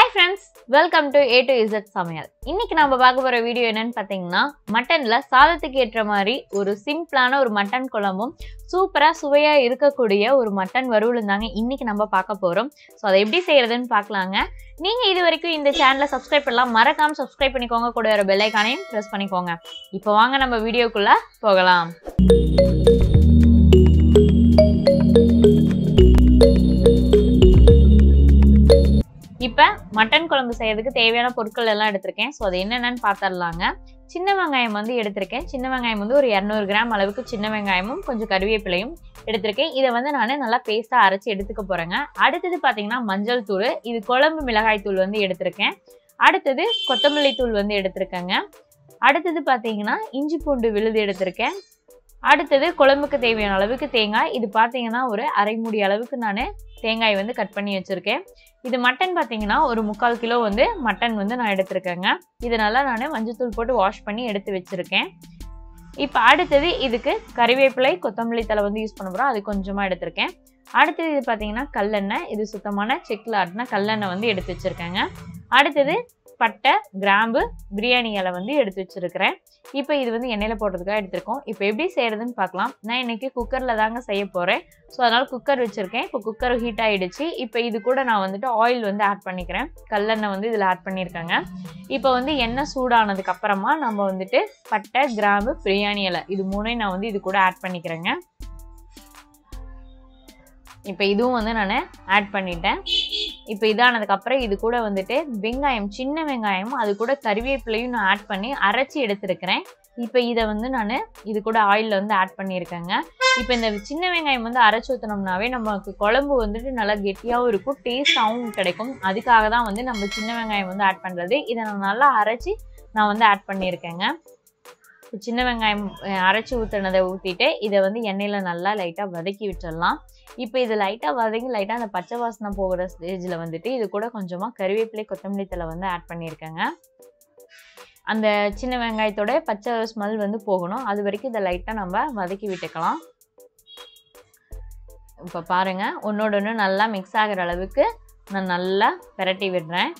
hi friends welcome to A to Z சமையல் இன்னைக்கு நம்ம பார்க்க போற வீடியோ என்னன்னு பார்த்தீங்கன்னா மட்டன்ல சாதத்துக்கு ஏற்ற மாதிரி ஒரு சிம்பிளான ஒரு மட்டன் குழம்பும் சூப்பரா சுவையா இருக்கக்கூடிய ஒரு மட்டன் வறுவலும் தாங்க இன்னைக்கு நம்ம பார்க்க போறோம் ஸோ அதை எப்படி செய்யறதுன்னு பார்க்கலாங்க நீங்க இது வரைக்கும் இந்த சேனலை சப்ஸ்கிரைப் பண்ணலாம் மறக்காம சப்ஸ்கிரைப் பண்ணிக்கோங்க கூட வர பெல் ஐக்கானையும் ப்ரெஸ் பண்ணிக்கோங்க இப்போ வாங்க நம்ம வீடியோக்குள்ள போகலாம் இப்போ மட்டன் குழம்பு செய்யறதுக்கு தேவையான பொருட்கள் எல்லாம் எடுத்திருக்கேன் ஸோ அது என்னென்னு பார்த்துடலாங்க சின்ன வெங்காயம் வந்து எடுத்திருக்கேன் சின்ன வெங்காயம் வந்து ஒரு இரநூறு கிராம் அளவுக்கு சின்ன வெங்காயமும் கொஞ்சம் கருவேப்பிலையும் எடுத்திருக்கேன் இதை வந்து நான் நல்லா பேஸ்ட்டாக அரைச்சி எடுத்துக்க போகிறேங்க அடுத்தது பார்த்தீங்கன்னா மஞ்சள் தூள் இது குழம்பு மிளகாய் தூள் வந்து எடுத்திருக்கேன் அடுத்தது கொத்தமல்லி தூள் வந்து எடுத்திருக்கேங்க அடுத்தது பார்த்தீங்கன்னா இஞ்சி பூண்டு விழுது எடுத்திருக்கேன் அடுத்தது குழம்புக்கு தேவையான அளவுக்கு தேங்காய் இது பார்த்தீங்கன்னா ஒரு அரை மூடி அளவுக்கு நான் தேங்காய் வந்து கட் பண்ணி வச்சுருக்கேன் இது மட்டன் பார்த்தீங்கன்னா ஒரு முக்கால் கிலோ வந்து மட்டன் வந்து நான் எடுத்திருக்கேங்க இதனால நான் மஞ்சத்தூள் போட்டு வாஷ் பண்ணி எடுத்து வச்சுருக்கேன் இப்போ அடுத்தது இதுக்கு கறிவேப்பிலை கொத்தமல்லி தலை வந்து யூஸ் பண்ண போகிறோம் அது கொஞ்சமாக எடுத்திருக்கேன் அடுத்தது இது பார்த்தீங்கன்னா கல்லெண்ணெய் இது சுத்தமான செக்கில் ஆட்டின கல்லெண்ணெய் வந்து எடுத்து வச்சுருக்கேங்க அடுத்தது பட்டை கிராம்பு பிரியாணி இலை வந்து எடுத்து வச்சுருக்கிறேன் இப்போ இது வந்து எண்ணெயில் போடுறதுக்காக எடுத்திருக்கோம் இப்போ எப்படி செய்கிறதுன்னு பார்க்கலாம் நான் இன்றைக்கி குக்கரில் தாங்க செய்ய போகிறேன் ஸோ அதனால் குக்கர் வச்சுருக்கேன் இப்போ குக்கர் ஹீட் ஆகிடுச்சு இப்போ இது கூட நான் வந்துட்டு ஆயில் வந்து ஆட் பண்ணிக்கிறேன் கல்லெண்ணெய் வந்து இதில் ஆட் பண்ணியிருக்காங்க இப்போ வந்து எண்ணெய் சூடானதுக்கு அப்புறமா நம்ம வந்துட்டு பட்டை கிராம்பு பிரியாணி இலை இது மூணையும் நான் வந்து இது கூட ஆட் பண்ணிக்கிறேங்க இப்போ இதுவும் வந்து நான் ஆட் பண்ணிட்டேன் இப்போ இதானதுக்கப்புறம் இது கூட வந்துட்டு வெங்காயம் சின்ன வெங்காயம் அது கூட கறிவேப்பிலையும் நான் ஆட் பண்ணி அரைச்சி எடுத்துருக்கிறேன் இப்போ இதை வந்து நான் இது கூட ஆயிலில் வந்து ஆட் பண்ணியிருக்கேங்க இப்போ இந்த சின்ன வெங்காயம் வந்து அரைச்சி ஊற்றினோம்னாவே நமக்கு குழம்பு வந்துட்டு நல்லா கெட்டியாகவும் இருக்கும் டேஸ்ட்டாகவும் கிடைக்கும் அதுக்காக தான் வந்து நம்ம சின்ன வெங்காயம் வந்து ஆட் பண்ணுறது இதை நான் நல்லா அரைச்சி நான் வந்து ஆட் பண்ணியிருக்கேங்க சின்ன வெங்காயம் அரைச்சி ஊற்றுனதை ஊற்றிட்டு இதை வந்து எண்ணெயில் நல்லா லைட்டாக வதக்கி விட்டுடலாம் இப்போ இது லைட்டாக வதக்கி லைட்டாக அந்த பச்சை வாசனை போகிற ஸ்டேஜில் வந்துட்டு இது கூட கொஞ்சமாக கருவேப்பிலை கொத்தமல்லி தலை வந்து ஆட் பண்ணியிருக்கேங்க அந்த சின்ன வெங்காயத்தோட பச்சை ஸ்மெல் வந்து போகணும் அது வரைக்கும் இதை லைட்டாக நம்ம வதக்கி விட்டுக்கலாம் இப்போ பாருங்கள் ஒன்றோட ஒன்று நல்லா மிக்ஸ் ஆகிற அளவுக்கு நான் நல்லா பிரட்டி விடுறேன்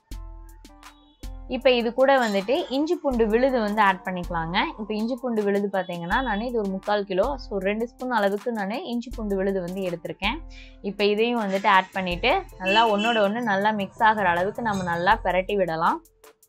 இப்போ இது கூட வந்துட்டு இஞ்சி பூண்டு விழுது வந்து ஆட் பண்ணிக்கலாங்க இப்போ இஞ்சி பூண்டு விழுது பார்த்தீங்கன்னா நான் இது ஒரு முக்கால் கிலோ ஸோ ரெண்டு ஸ்பூன் அளவுக்கு நான் இஞ்சி பூண்டு விழுது வந்து எடுத்திருக்கேன் இப்போ இதையும் வந்துட்டு ஆட் பண்ணிவிட்டு நல்லா ஒன்றோட ஒன்று நல்லா மிக்ஸ் ஆகிற அளவுக்கு நம்ம நல்லா பிரட்டி விடலாம்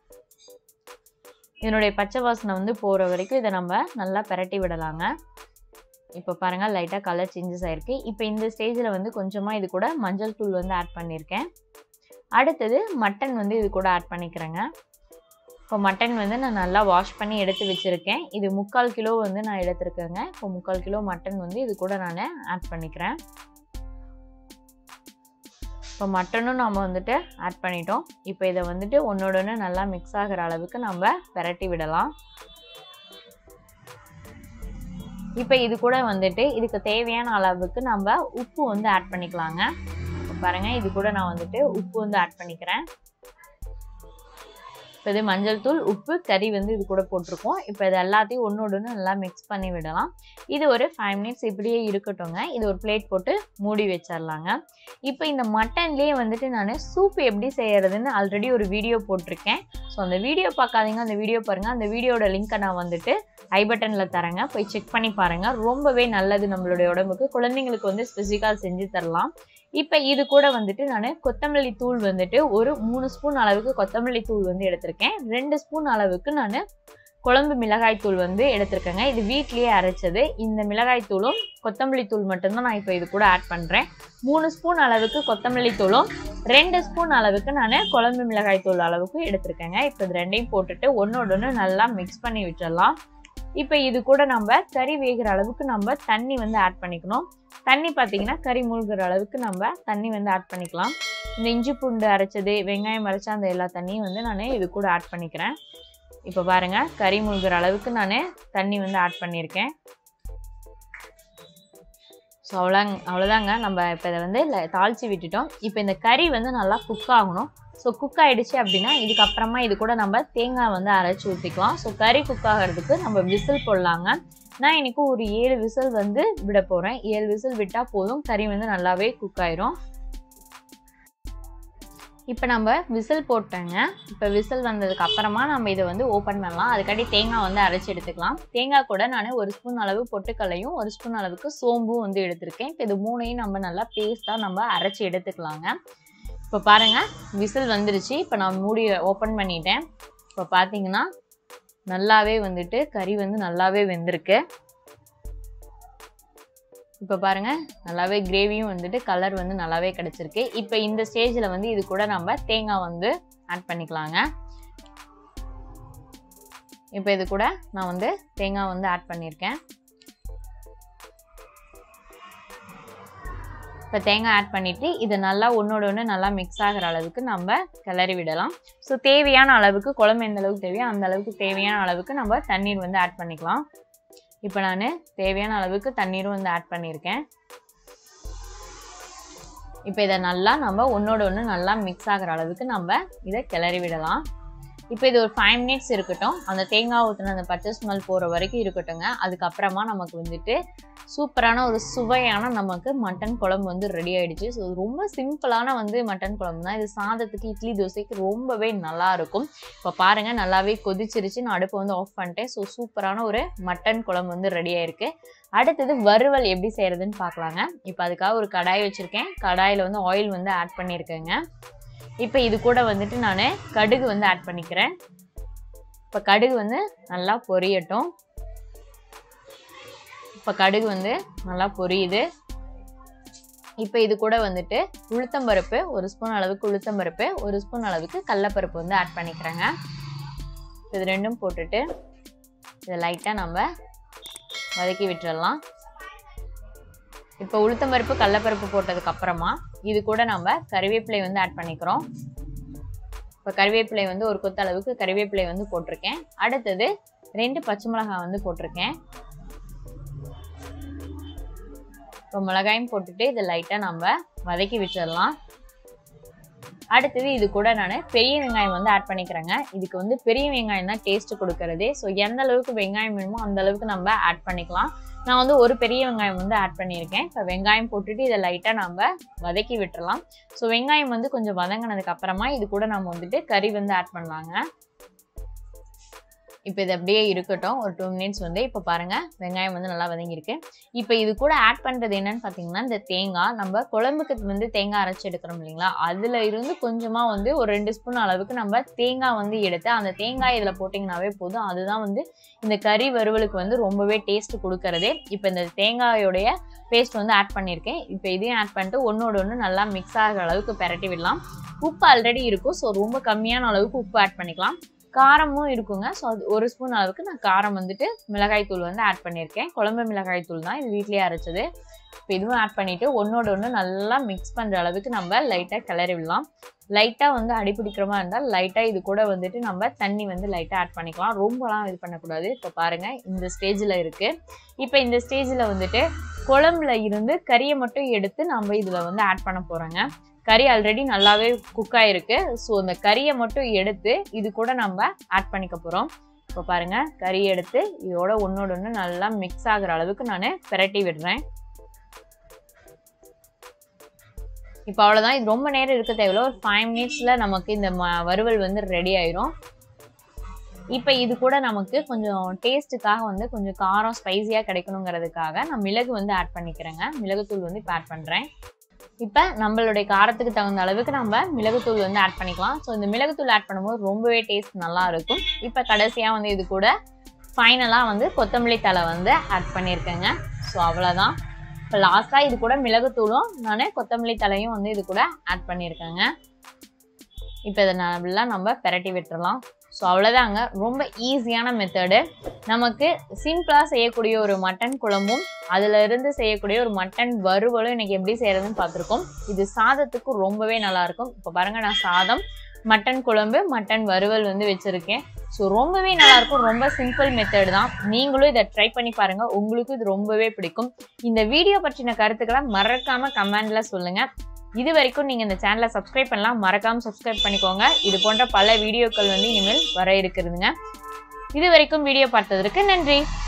இதனுடைய பச்சை வாசனை வந்து போகிற வரைக்கும் இதை நம்ம நல்லா பிரட்டி விடலாங்க இப்போ பாருங்கள் லைட்டாக கலர் சேஞ்சஸ் ஆகிருக்கு இப்போ இந்த ஸ்டேஜில் வந்து கொஞ்சமாக இது கூட மஞ்சள் தூள் வந்து ஆட் பண்ணியிருக்கேன் அடுத்தது மட்டன் வந்து இது கூட ஆட் பண்ணிக்கிறேங்க இப்போ மட்டன் வந்து நான் நல்லா வாஷ் பண்ணி எடுத்து வச்சுருக்கேன் இது முக்கால் கிலோ வந்து நான் எடுத்துருக்கேங்க இப்போ முக்கால் கிலோ மட்டன் வந்து இது கூட நான் ஆட் பண்ணிக்கிறேன் இப்போ மட்டனும் நம்ம வந்துட்டு ஆட் பண்ணிட்டோம் இப்போ இதை வந்துட்டு ஒன்றோட ஒன்று நல்லா மிக்ஸ் ஆகிற அளவுக்கு நம்ம பிரட்டி விடலாம் இப்போ இது கூட வந்துட்டு இதுக்கு தேவையான அளவுக்கு நம்ம உப்பு வந்து ஆட் பண்ணிக்கலாங்க பாருங்கள் இது கூட நான் வந்துட்டு உப்பு வந்து ஆட் பண்ணிக்கிறேன் இப்போ இது மஞ்சள் தூள் உப்பு கறி வந்து இது கூட போட்டிருக்கோம் இப்போ இது எல்லாத்தையும் ஒன்றோடு ஒன்று நல்லா மிக்ஸ் பண்ணி விடலாம் இது ஒரு ஃபைவ் மினிட்ஸ் இப்படியே இருக்கட்டும்ங்க இது ஒரு பிளேட் போட்டு மூடி வச்சிடலாங்க இப்போ இந்த மட்டன்லேயே வந்துட்டு நான் சூப் எப்படி செய்யறதுன்னு ஆல்ரெடி ஒரு வீடியோ போட்டிருக்கேன் ஸோ அந்த வீடியோ பார்க்காதீங்க அந்த வீடியோ பாருங்கள் அந்த வீடியோட லிங்க்கை நான் வந்துட்டு ஐ பட்டனில் தரேங்க போய் செக் பண்ணி பாருங்கள் ரொம்பவே நல்லது நம்மளுடைய உடம்புக்கு குழந்தைங்களுக்கு வந்து ஸ்பெசிஃபிக்காக செஞ்சு தரலாம் இப்போ இது கூட வந்துட்டு நான் கொத்தமல்லி தூள் வந்துட்டு ஒரு மூணு ஸ்பூன் அளவுக்கு கொத்தமல்லி தூள் வந்து எடுத்திருக்கேன் ரெண்டு ஸ்பூன் அளவுக்கு நான் குழம்பு மிளகாய் தூள் வந்து எடுத்திருக்கேங்க இது வீட்லேயே அரைச்சது இந்த மிளகாய் தூளும் கொத்தமல்லி தூள் மட்டும்தான் நான் இப்போ இது கூட ஆட் பண்ணுறேன் மூணு ஸ்பூன் அளவுக்கு கொத்தமல்லி தூளும் ரெண்டு ஸ்பூன் அளவுக்கு நான் குழம்பு மிளகாய் தூள் அளவுக்கு எடுத்திருக்கேங்க இப்போ இது ரெண்டையும் போட்டுட்டு ஒன்றோட ஒன்று நல்லா மிக்ஸ் பண்ணி விட்டுடலாம் இப்போ இது கூட நம்ம கறி வேகிற அளவுக்கு நம்ம தண்ணி வந்து ஆட் பண்ணிக்கணும் தண்ணி பார்த்தீங்கன்னா கறி மூழ்கிற அளவுக்கு நம்ம தண்ணி வந்து ஆட் பண்ணிக்கலாம் இந்த இஞ்சி பூண்டு அரைச்சது வெங்காயம் அரைச்சா அந்த எல்லா தண்ணியும் வந்து நான் இது கூட ஆட் பண்ணிக்கிறேன் இப்போ பாருங்கள் கறி மூழ்கிற அளவுக்கு நான் தண்ணி வந்து ஆட் பண்ணியிருக்கேன் ஸோ அவ்வளோ அவ்வளோதாங்க நம்ம இப்போ இதை வந்து தாளித்து விட்டுட்டோம் இப்போ இந்த கறி வந்து நல்லா குக் ஆகணும் ஸோ குக் ஆகிடுச்சு அப்படின்னா இதுக்கப்புறமா இது கூட நம்ம தேங்காய் வந்து அரைச்சி ஊற்றிக்கலாம் ஸோ கறி குக் ஆகிறதுக்கு நம்ம விசில் போடலாங்க நான் இன்றைக்கி ஒரு ஏழு விசில் வந்து விட போகிறேன் ஏழு விசில் விட்டால் போதும் கறி வந்து நல்லாவே குக் ஆயிரும் இப்போ நம்ம விசில் போட்டோங்க இப்போ விசில் வந்ததுக்கு அப்புறமா நம்ம இதை வந்து ஓப்பன் பண்ணலாம் அதுக்காண்டி தேங்காய் வந்து அரைச்சி எடுத்துக்கலாம் தேங்காய் கூட நான் ஒரு ஸ்பூன் அளவு பொட்டுக்கல்லையும் ஒரு ஸ்பூன் அளவுக்கு சோம்பும் வந்து எடுத்திருக்கேன் இப்போ இது மூணையும் நம்ம நல்லா பேஸ்ட்டாக நம்ம அரைச்சி எடுத்துக்கலாங்க இப்போ பாருங்கள் விசில் வந்துருச்சு இப்போ நான் மூடி ஓப்பன் பண்ணிட்டேன் இப்போ பார்த்தீங்கன்னா நல்லாவே வந்துட்டு கறி வந்து நல்லாவே வெந்திருக்கு இப்போ பாருங்க நல்லாவே கிரேவியும் வந்துட்டு கலர் வந்து நல்லாவே கிடச்சிருக்கு இப்போ இந்த ஸ்டேஜில் வந்து இது கூட நம்ம தேங்காய் வந்து ஆட் பண்ணிக்கலாங்க இப்போ இது கூட நான் வந்து தேங்காய் வந்து ஆட் பண்ணியிருக்கேன் இப்போ தேங்காய் ஆட் பண்ணிவிட்டு இது நல்லா ஒன்றோட ஒன்று நல்லா மிக்ஸ் ஆகிற அளவுக்கு நம்ம கிளறி விடலாம் ஸோ தேவையான அளவுக்கு குழம்பு எந்த அளவுக்கு தேவையோ அந்த அளவுக்கு தேவையான அளவுக்கு நம்ம தண்ணீர் வந்து ஆட் பண்ணிக்கலாம் இப்போ நான் தேவையான அளவுக்கு தண்ணீரும் வந்து ஆட் பண்ணியிருக்கேன் இப்போ இதை நல்லா நம்ம ஒன்றோட ஒன்று நல்லா மிக்ஸ் ஆகிற அளவுக்கு நம்ம இதை கிளறி விடலாம் இப்போ இது ஒரு ஃபைவ் மினிட்ஸ் இருக்கட்டும் அந்த தேங்காய் ஊற்றின அந்த பச்சை ஸ்மெல் போகிற வரைக்கும் இருக்கட்டுங்க அதுக்கப்புறமா நமக்கு வந்துட்டு சூப்பரான ஒரு சுவையான நமக்கு மட்டன் குழம்பு வந்து ரெடி ஆயிடுச்சு ஸோ ரொம்ப சிம்பிளான வந்து மட்டன் குழம்பு தான் இது சாதத்துக்கு இட்லி தோசைக்கு ரொம்பவே நல்லா இருக்கும் இப்போ பாருங்க நல்லாவே கொதிச்சிருச்சு நான் அடுப்பை வந்து ஆஃப் பண்ணிட்டேன் ஸோ சூப்பரான ஒரு மட்டன் குழம்பு வந்து ரெடி ஆயிருக்கு அடுத்தது வறுவல் எப்படி செய்யறதுன்னு பார்க்கலாங்க இப்போ அதுக்காக ஒரு கடாய் வச்சுருக்கேன் கடாயில் வந்து ஆயில் வந்து ஆட் பண்ணியிருக்கேங்க இப்போ இது கூட வந்துட்டு நான் கடுகு வந்து ஆட் பண்ணிக்கிறேன் இப்போ கடுகு வந்து நல்லா பொரியட்டும் இப்போ கடுகு வந்து நல்லா பொரியுது இப்போ இது கூட வந்துட்டு உளுத்தம்பருப்பு ஒரு ஸ்பூன் அளவுக்கு உளுத்தம்பருப்பு ஒரு ஸ்பூன் அளவுக்கு கடலப்பருப்பு வந்து ஆட் பண்ணிக்கிறேங்க இது ரெண்டும் போட்டுட்டு இதை லைட்டாக நம்ம வதக்கி விட்டுறலாம் இப்போ உளுத்தம்பருப்பு கடலப்பருப்பு போட்டதுக்கு அப்புறமா இது கூட நம்ம கறிவேப்பிலை வந்து ஆட் பண்ணிக்கிறோம் இப்போ கறிவேப்பிலை வந்து ஒரு கொத்த அளவுக்கு கறிவேப்பிலை வந்து போட்டிருக்கேன் அடுத்தது ரெண்டு பச்சை மிளகாய் வந்து போட்டிருக்கேன் இப்போ மிளகாயும் போட்டுட்டு இதை லைட்டாக நம்ம வதக்கி வச்சிடலாம் அடுத்தது இது கூட நான் பெரிய வெங்காயம் வந்து ஆட் பண்ணிக்கிறேங்க இதுக்கு வந்து பெரிய வெங்காயம் தான் டேஸ்ட் கொடுக்கறதே ஸோ எந்த அளவுக்கு வெங்காயம் வேணுமோ அந்த அளவுக்கு நம்ம ஆட் பண்ணிக்கலாம் நான் வந்து ஒரு பெரிய வெங்காயம் வந்து ஆட் பண்ணியிருக்கேன் இப்போ வெங்காயம் போட்டுட்டு இதை லைட்டாக நம்ம வதக்கி விட்டுறலாம் ஸோ வெங்காயம் வந்து கொஞ்சம் வதங்கினதுக்கு அப்புறமா இது கூட நம்ம வந்துட்டு கறி வந்து ஆட் பண்ணலாங்க இப்போ இது அப்படியே இருக்கட்டும் ஒரு டூ மினிட்ஸ் வந்து இப்போ பாருங்கள் வெங்காயம் வந்து நல்லா வதங்கியிருக்கு இப்போ இது கூட ஆட் பண்ணுறது என்னன்னு பார்த்தீங்கன்னா இந்த தேங்காய் நம்ம குழம்புக்கு வந்து தேங்காய் அரைச்சி எடுக்கிறோம் இல்லைங்களா அதில் இருந்து கொஞ்சமாக வந்து ஒரு ரெண்டு ஸ்பூன் அளவுக்கு நம்ம தேங்காய் வந்து எடுத்து அந்த தேங்காய் இதில் போட்டிங்கனாவே போதும் அதுதான் வந்து இந்த கறி வறுவலுக்கு வந்து ரொம்பவே டேஸ்ட் கொடுக்கறதே இப்போ இந்த தேங்காயோடைய பேஸ்ட் வந்து ஆட் பண்ணியிருக்கேன் இப்போ இதையும் ஆட் பண்ணிட்டு ஒன்றோட ஒன்று நல்லா மிக்ஸ் ஆகிற அளவுக்கு பெரட்டி விடலாம் உப்பு ஆல்ரெடி இருக்கும் ஸோ ரொம்ப கம்மியான அளவுக்கு உப்பு ஆட் பண்ணிக்கலாம் காரமும் இருக்குங்க ஸோ அது ஒரு ஸ்பூன் அளவுக்கு நான் காரம் வந்துட்டு மிளகாய் தூள் வந்து ஆட் பண்ணியிருக்கேன் குழம்பு மிளகாய் தூள் தான் இது வீட்லேயே அரைச்சது இப்போ இதுவும் ஆட் பண்ணிவிட்டு ஒன்றோட ஒன்று நல்லா மிக்ஸ் பண்ணுற அளவுக்கு நம்ம லைட்டாக கிளறி விடலாம் லைட்டாக வந்து அடிப்பிடிக்கிற மாதிரி இருந்தால் லைட்டாக இது கூட வந்துட்டு நம்ம தண்ணி வந்து லைட்டாக ஆட் பண்ணிக்கலாம் ரொம்பலாம் இது பண்ணக்கூடாது இப்போ பாருங்கள் இந்த ஸ்டேஜில் இருக்குது இப்போ இந்த ஸ்டேஜில் வந்துட்டு குழம்புல இருந்து கறியை மட்டும் எடுத்து நம்ம இதில் வந்து ஆட் பண்ண போகிறோங்க கறி ஆல்ரெடி நல்லாவே குக் ஆயிருக்கு ஸோ அந்த கறியை மட்டும் எடுத்து இது கூட நம்ம ஆட் பண்ணிக்க போகிறோம் இப்போ பாருங்கள் கறி எடுத்து இதோட ஒன்றோட ஒன்று நல்லா மிக்ஸ் ஆகுற அளவுக்கு நான் பிரட்டி விடுறேன் இப்போ அவ்வளோதான் இது ரொம்ப நேரம் இருக்க தேவையில்ல ஒரு ஃபைவ் மினிட்ஸில் நமக்கு இந்த ம வறுவல் வந்து ரெடி ஆயிரும் இப்போ இது கூட நமக்கு கொஞ்சம் டேஸ்ட்டுக்காக வந்து கொஞ்சம் காரம் ஸ்பைஸியாக கிடைக்கணுங்கிறதுக்காக நான் மிளகு வந்து ஆட் பண்ணிக்கிறேங்க மிளகுத்தூள் வந்து இப்போ ஆட் பண்ணுறேன் இப்போ நம்மளுடைய காரத்துக்கு தகுந்த அளவுக்கு நம்ம மிளகுத்தூள் வந்து ஆட் பண்ணிக்கலாம் ஸோ இந்த மிளகுத்தூள் ஆட் பண்ணும்போது ரொம்பவே டேஸ்ட் நல்லா இருக்கும் இப்போ கடைசியாக வந்து இது கூட ஃபைனலாக வந்து கொத்தமல்லி தலை வந்து ஆட் பண்ணியிருக்கேங்க ஸோ அவ்வளோதான் இப்போ லாஸ்ட்டாக இது கூட மிளகுத்தூளும் நான் கொத்தமல்லி தலையும் வந்து இது கூட ஆட் பண்ணியிருக்கேங்க இப்போ இதை நல்லா நம்ம பெரட்டி விட்டுறலாம் ஸோ அவ்வளோதாங்க ரொம்ப ஈஸியான மெத்தடு நமக்கு சிம்பிளாக செய்யக்கூடிய ஒரு மட்டன் குழம்பும் அதில் இருந்து செய்யக்கூடிய ஒரு மட்டன் வறுவலும் இன்னைக்கு எப்படி செய்யறதுன்னு பார்த்துருக்கோம் இது சாதத்துக்கு ரொம்பவே நல்லா இருக்கும் இப்போ பாருங்க நான் சாதம் மட்டன் குழம்பு மட்டன் வறுவல் வந்து வச்சுருக்கேன் ஸோ ரொம்பவே நல்லா இருக்கும் ரொம்ப சிம்பிள் மெத்தட் தான் நீங்களும் இதை ட்ரை பண்ணி பாருங்க உங்களுக்கும் இது ரொம்பவே பிடிக்கும் இந்த வீடியோ பற்றின கருத்துக்களை மறக்காம கமெண்ட்ல சொல்லுங்க இது வரைக்கும் நீங்க இந்த சேனலை சப்ஸ்கிரைப் பண்ணலாம் மறக்காம சப்ஸ்கிரைப் பண்ணிக்கோங்க இது போன்ற பல வீடியோக்கள் வந்து இனிமேல் வர இருக்கிறதுங்க இது வரைக்கும் வீடியோ பார்த்ததற்கு நன்றி